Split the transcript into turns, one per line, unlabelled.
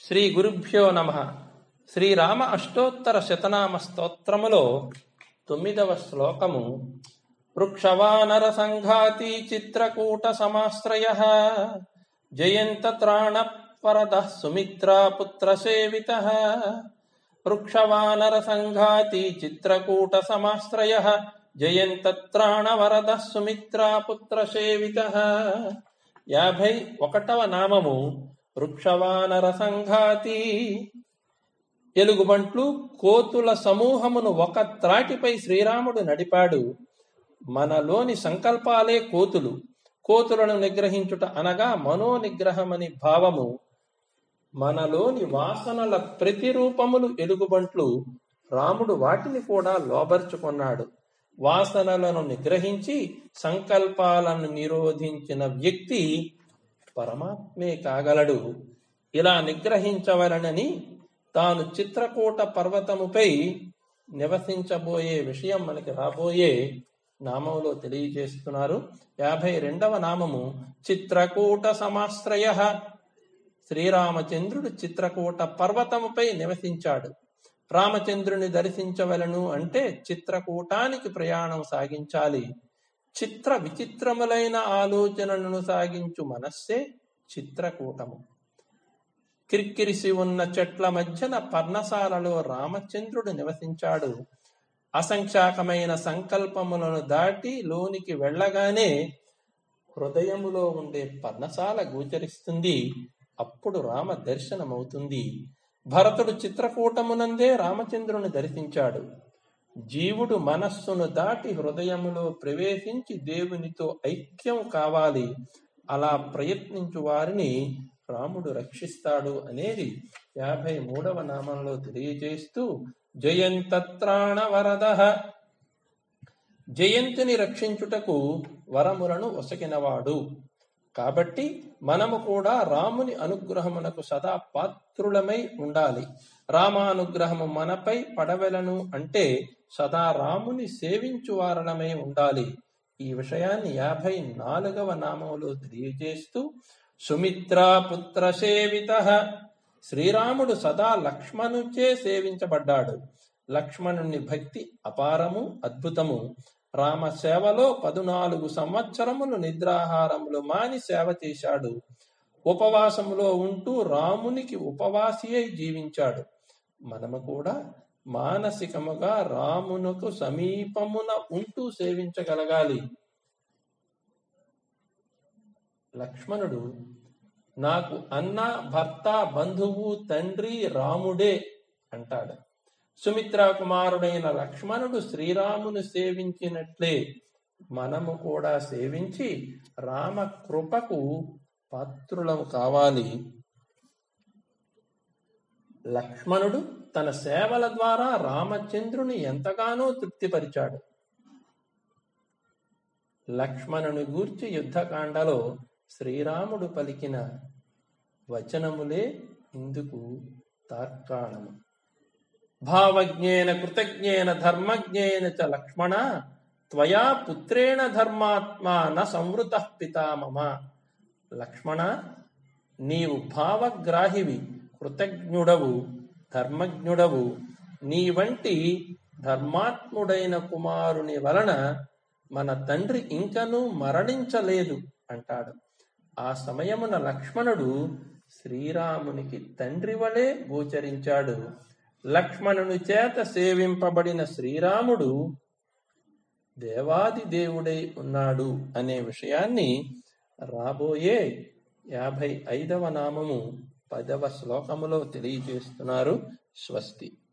శ్రీ గురుభ్యో నమ శ్రీరామ అష్టోత్తర శతనామ స్తోత్రములో తొమ్మిదవ శ్లోకము వృక్షవానర సంఘాతి చిత్రకూట సమాశ్రయ జయంత త్రాణ వరద సుమిత్రా పుత్ర సేవిత వృక్షవానర సంఘాతి చిత్రకూట సమాశ్రయ జయంత త్రాణ వరద సుమిత్రా పుత్ర సేవిత యాభై ఒకటవ నామము వృక్షవానర సంఘాతి ఎలుగుబంట్లు కోతుల సమూహమును ఒక త్రాటిపై శ్రీరాముడు నడిపాడు మనలోని సంకల్పాలే కోతులు కోతులను నిగ్రహించుట అనగా మనో నిగ్రహమని భావము మనలోని వాసనల ప్రతిరూపములు ఎలుగుబంట్లు రాముడు వాటిని కూడా లోబర్చుకున్నాడు వాసనలను నిగ్రహించి సంకల్పాలను నిరోధించిన వ్యక్తి పరమాత్మే కాగలడు ఇలా నిగ్రహించవలనని తాను చిత్రకూట పర్వతముపై నివసించబోయే విషయం మనకి రాబోయే నామంలో తెలియజేస్తున్నారు యాభై రెండవ నామము చిత్రకూట సమాశ్రయ శ్రీరామచంద్రుడు చిత్రకూట పర్వతముపై నివసించాడు రామచంద్రుని దర్శించవలను అంటే చిత్రకూటానికి ప్రయాణం సాగించాలి చిత్ర విచిత్రములైన ఆలోచనలను సాగించు మనస్సే చిత్రకూటము కిరికిరిసి ఉన్న చెట్ల మధ్యన పర్ణశాలలో రామచంద్రుడు నివసించాడు అసంఖ్యాకమైన సంకల్పములను దాటి లోనికి వెళ్ళగానే హృదయములో ఉండే పర్ణశాల గోచరిస్తుంది అప్పుడు రామ దర్శనమవుతుంది భరతుడు చిత్రకూటమునందే రామచంద్రుని దర్శించాడు జీవుడు మనస్సును దాటి హృదయములో ప్రవేశించి దేవునితో ఐక్యం కావాలి అలా ప్రయత్నించు వారిని రాముడు రక్షిస్తాడు అనేది యాభై మూడవ నామంలో తెలియజేస్తూ జయంతత్రాణ వరద జయంతిని రక్షించుటకు వరములను ఒసగినవాడు కాబట్టి మనము కూడా రాముని అనుగ్రహమునకు సదా పాత్రులమై ఉండాలి రామానుగ్రహము మనపై పడవెలను అంటే సదా రాముని సేవించు వారణమై ఉండాలి ఈ విషయాన్ని యాభై నాలుగవ నామములో తెలియజేస్తూ సుమిత్రా పుత్ర సేవిత శ్రీరాముడు సదా లక్ష్మణుచే సేవించబడ్డాడు లక్ష్మణుని భక్తి అపారము అద్భుతము రామ సేవలో పదునాలుగు సంవత్సరములు నిద్రాహారములు మాని సేవ చేశాడు ఉపవాసములో ఉంటూ రామునికి ఉపవాసి అయి జీవించాడు మనము కూడా మానసికముగా రామునకు సమీపమున ఉంటూ సేవించగలగాలి లక్ష్మణుడు నాకు అన్న భర్త బంధువు తండ్రి రాముడే అంటాడు సుమిత్రా కుమారుడైన లక్ష్మణుడు శ్రీరామును సేవించినట్లే మనము కూడా సేవించి రామ కృపకు పాత్రులము కావాలి లక్ష్మణుడు తన సేవల ద్వారా రామచంద్రుని ఎంతగానో తృప్తిపరిచాడు లక్ష్మణుని గూర్చి యుద్ధకాండలో శ్రీరాముడు పలికిన వచనములే ఇందుకు తార్కాణము భావజ్ఞేన కృతజ్ఞేన ధర్మజ్ఞేన చ లక్ష్మణ త్వయా పుత్రేణ ధర్మాత్మా న సంవృత పితామమ లక్ష్మణ నీవు భావగ్రాహివి కృతజ్ఞుడవు ధర్మజ్ఞుడవు నీ వంటి ధర్మాత్ముడైన కుమారుని వలన మన తండ్రి ఇంకనూ మరణించలేదు అంటాడు ఆ సమయమున లక్ష్మణుడు శ్రీరామునికి తండ్రి వలె గోచరించాడు లక్ష్మణుని చేత సేవింపబడిన శ్రీరాముడు దేవాది దేవుడై ఉన్నాడు అనే విషయాన్ని రాబోయే యాభై ఐదవ నామము పదవ శ్లోకములో తెలియజేస్తున్నారు స్వస్తి